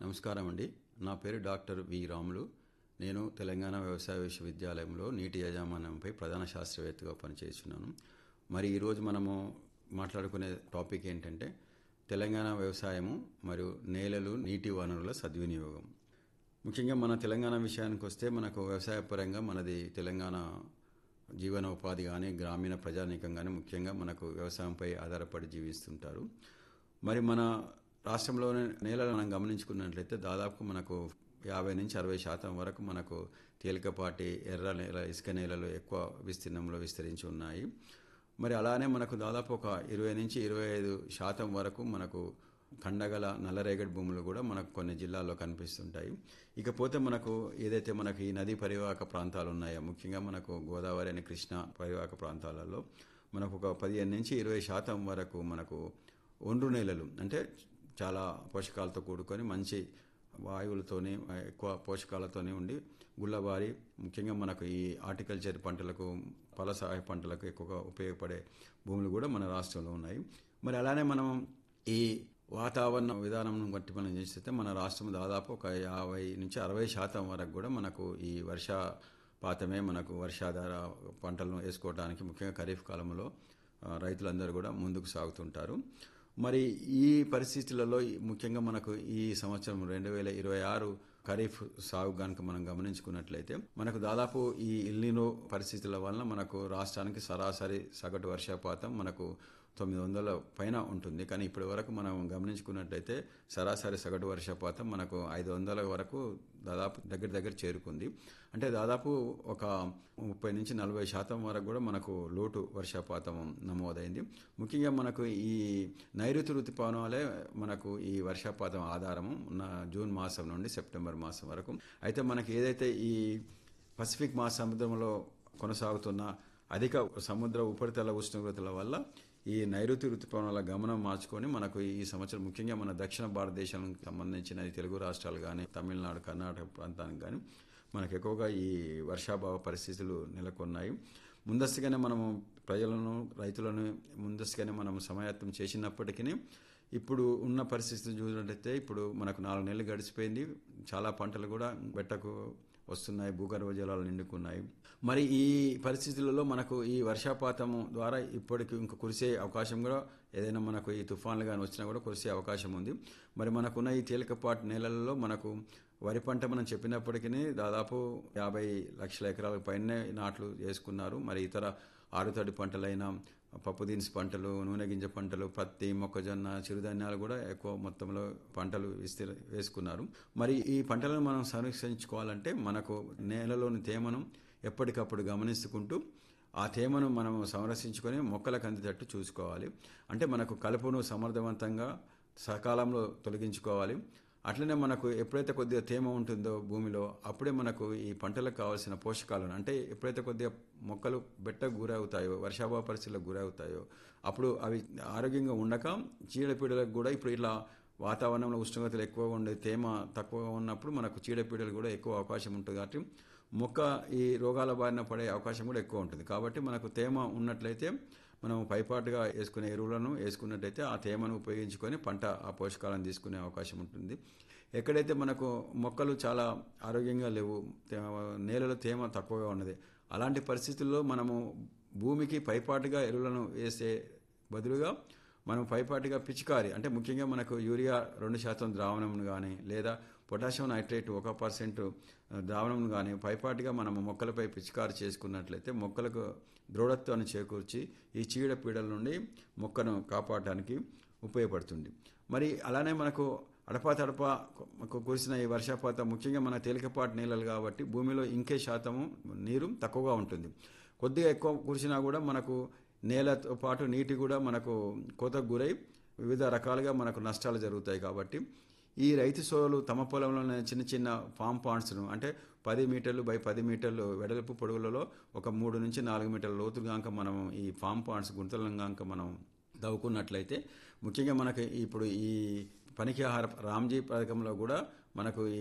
నమస్కారం అండి నా పేరు డాక్టర్ వి రాములు నేను తెలంగాణ వ్యవసాయ విశ్వవిద్యాలయంలో నీటి యాజమాన్యంపై ప్రధాన శాస్త్రవేత్తగా పనిచేస్తున్నాను మరి ఈరోజు మనము మాట్లాడుకునే టాపిక్ ఏంటంటే తెలంగాణ వ్యవసాయము మరియు నేలలు నీటి వనరుల సద్వినియోగం ముఖ్యంగా మన తెలంగాణ విషయానికి వస్తే మనకు వ్యవసాయ పరంగా మనది తెలంగాణ జీవన ఉపాధి కానీ గ్రామీణ ప్రజానీకం కానీ ముఖ్యంగా మనకు వ్యవసాయంపై ఆధారపడి జీవిస్తుంటారు మరి మన రాష్ట్రంలోని నేలను మనం గమనించుకున్నట్లయితే దాదాపు మనకు యాభై నుంచి అరవై శాతం వరకు మనకు తేలికపాటి ఎర్ర నేల ఇసుక నేలలు ఎక్కువ విస్తీర్ణంలో విస్తరించి ఉన్నాయి మరి అలానే మనకు దాదాపు ఒక ఇరవై నుంచి ఇరవై ఐదు శాతం వరకు మనకు కండగల నల్లరేగడి భూములు కూడా మనకు కొన్ని జిల్లాల్లో కనిపిస్తుంటాయి ఇకపోతే మనకు ఏదైతే మనకు ఈ నదీ పరివాహక ప్రాంతాలు ఉన్నాయో ముఖ్యంగా మనకు గోదావరి అని కృష్ణ పరివాహక ప్రాంతాలలో మనకు ఒక పదిహేను నుంచి ఇరవై శాతం వరకు మనకు ఒండ్రు నేలలు అంటే చాలా పోషకాలతో కూడుకొని మంచి వాయువులతోని ఎక్కువ పోషకాలతోని ఉండి గుల్లబారి ముఖ్యంగా మనకు ఈ హార్టికల్చర్ పంటలకు ఫలసాయ పంటలకు ఎక్కువగా ఉపయోగపడే భూములు కూడా మన రాష్ట్రంలో ఉన్నాయి మరి అలానే మనం ఈ వాతావరణ విధానం బట్టి మనం చేస్తే మన రాష్ట్రం దాదాపు ఒక యాభై నుంచి అరవై శాతం వరకు కూడా మనకు ఈ వర్షపాతమే మనకు వర్షాధార పంటలను వేసుకోవడానికి ముఖ్యంగా ఖరీఫ్ కాలంలో ఆ, రైతులందరూ కూడా ముందుకు సాగుతుంటారు మరి ఈ పరిస్థితులలో ముఖ్యంగా మనకు ఈ సంవత్సరం రెండు వేల ఇరవై ఆరు ఖరీఫ్ సాగు కనుక మనం గమనించుకున్నట్లయితే మనకు దాదాపు ఈ ఇల్లినో పరిస్థితుల వలన మనకు రాష్ట్రానికి సరాసరి సగటు వర్షపాతం మనకు తొమ్మిది వందల పైన ఉంటుంది కానీ ఇప్పటి వరకు మనం గమనించుకున్నట్లయితే సరాసరి సగటు వర్షపాతం మనకు ఐదు వందల వరకు దాదాపు దగ్గర దగ్గర చేరుకుంది అంటే దాదాపు ఒక ముప్పై నుంచి నలభై శాతం వరకు కూడా మనకు లోటు వర్షపాతం నమోదైంది ముఖ్యంగా మనకు ఈ నైరుతి ఋతుపవనాలే మనకు ఈ వర్షపాతం ఆధారము ఉన్న జూన్ మాసం నుండి సెప్టెంబర్ మాసం వరకు అయితే మనకి ఏదైతే ఈ పసిఫిక్ మహాసముద్రంలో కొనసాగుతున్న అధిక సముద్ర ఉపరితల ఉష్ణోగ్రతల వల్ల ఈ నైరుతి ఋతుపవనాల గమనం మార్చుకొని మనకు ఈ సంవత్సరం ముఖ్యంగా మన దక్షిణ భారతదేశానికి సంబంధించిన ఈ తెలుగు రాష్ట్రాలు కానీ తమిళనాడు కర్ణాటక ప్రాంతానికి కానీ మనకు ఎక్కువగా ఈ వర్షాభావ పరిస్థితులు నెలకొన్నాయి ముందస్తుగానే మనము ప్రజలను రైతులను ముందస్తుగానే మనం సమాయత్తం చేసినప్పటికీ ఇప్పుడు ఉన్న పరిస్థితులు చూసినట్టయితే ఇప్పుడు మనకు నాలుగు నెలలు గడిచిపోయింది చాలా పంటలు కూడా బెట్టకు వస్తున్నాయి భూగర్భ జలాలు నిండుకున్నాయి మరి ఈ పరిస్థితులలో మనకు ఈ వర్షపాతం ద్వారా ఇప్పటికి ఇంక కురిసే అవకాశం కూడా ఏదైనా మనకు ఈ తుఫాన్లు కానీ వచ్చినా కూడా కురిసే అవకాశం ఉంది మరి మనకున్న ఈ తేలికపాటి నేలలలో మనకు వరి పంట మనం చెప్పినప్పటికీ దాదాపు యాభై లక్షల ఎకరాల పైనే నాట్లు చేసుకున్నారు మరి ఇతర ఆరుతడి పంటలైన పప్పు దినుసు పంటలు నూనె గింజ పంటలు పత్తి మొక్కజొన్న చిరుధాన్యాలు కూడా ఎక్కువ మొత్తంలో పంటలు విస్తీర్ వేసుకున్నారు మరి ఈ పంటలను మనం సంరక్షించుకోవాలంటే మనకు నేలలోని తేమను ఎప్పటికప్పుడు గమనించుకుంటూ ఆ తేమను మనం సంరక్షించుకొని మొక్కలకు అందేటట్టు చూసుకోవాలి అంటే మనకు కలుపును సమర్థవంతంగా సకాలంలో తొలగించుకోవాలి అట్లనే మనకు ఎప్పుడైతే కొద్దిగా తేమ ఉంటుందో భూమిలో అప్పుడే మనకు ఈ పంటలకు కావాల్సిన పోషకాలను అంటే ఎప్పుడైతే కొద్దిగా మొక్కలు బెట్టకు గురవుతాయో వర్షాభావ పరిస్థితులకు గురవుతాయో అప్పుడు అవి ఆరోగ్యంగా ఉండక చీడపీడలకు కూడా ఇప్పుడు ఇట్లా వాతావరణంలో ఉష్ణోగ్రతలు ఎక్కువగా ఉండే తేమ తక్కువగా ఉన్నప్పుడు మనకు చీడపీడలు కూడా ఎక్కువ అవకాశం ఉంటుంది కాబట్టి మొక్క ఈ రోగాల బారిన పడే అవకాశం కూడా ఎక్కువ ఉంటుంది కాబట్టి మనకు తేమ ఉన్నట్లయితే మనం పైపాటుగా వేసుకునే ఎరువులను వేసుకున్నట్టయితే ఆ తేమను ఉపయోగించుకొని పంట ఆ పోషకాలను తీసుకునే అవకాశం ఉంటుంది ఎక్కడైతే మనకు మొక్కలు చాలా ఆరోగ్యంగా లేవు తే- నేలలో తేమ తక్కువగా ఉన్నది అలాంటి పరిస్థితుల్లో మనము భూమికి పైపాటుగా ఎరువులను వేసే బదులుగా మనం పైపాటిగా పిచికారి అంటే ముఖ్యంగా మనకు యూరియా రెండు శాతం ద్రావణం కానీ లేదా పొటాషియం నైట్రేట్ ఒక పర్సెంట్ ద్రావణం కానీ పైపాటిగా మనం మొక్కలపై పిచికారి చేసుకున్నట్లయితే మొక్కలకు దృఢత్వాన్ని చేకూర్చి ఈ చీడ పీడల నుండి మొక్కను కాపాడటానికి ఉపయోగపడుతుంది మరి అలానే మనకు అడపా తడపా కు- కురిసిన ఈ వర్షపాతం ముఖ్యంగా మన తేలికపాటి నీళ్ళలు కాబట్టి భూమిలో ఇంకే శాతము నీరు తక్కువగా ఉంటుంది కొద్దిగా ఎక్కువ కురిసినా కూడా మనకు నేలతో పాటు నీటి కూడా మనకు కోతకు గురై వివిధ రకాలుగా మనకు నష్టాలు జరుగుతాయి కాబట్టి ఈ రైతు సోదరులు తమ పొలంలోనే చిన్న చిన్న ఫామ్ పాండ్స్ను అంటే పది మీటర్లు బై పది మీటర్లు వెడల్పు పొడవులలో ఒక మూడు నుంచి నాలుగు మీటర్ల లోతు గాక మనం ఈ ఫామ్ పాండ్స్ గుంతలను గాక మనం దవ్వుకున్నట్లయితే ముఖ్యంగా మనకి ఇప్పుడు ఈ పనికి ఆహార రామ్జీ పథకంలో కూడా మనకు ఈ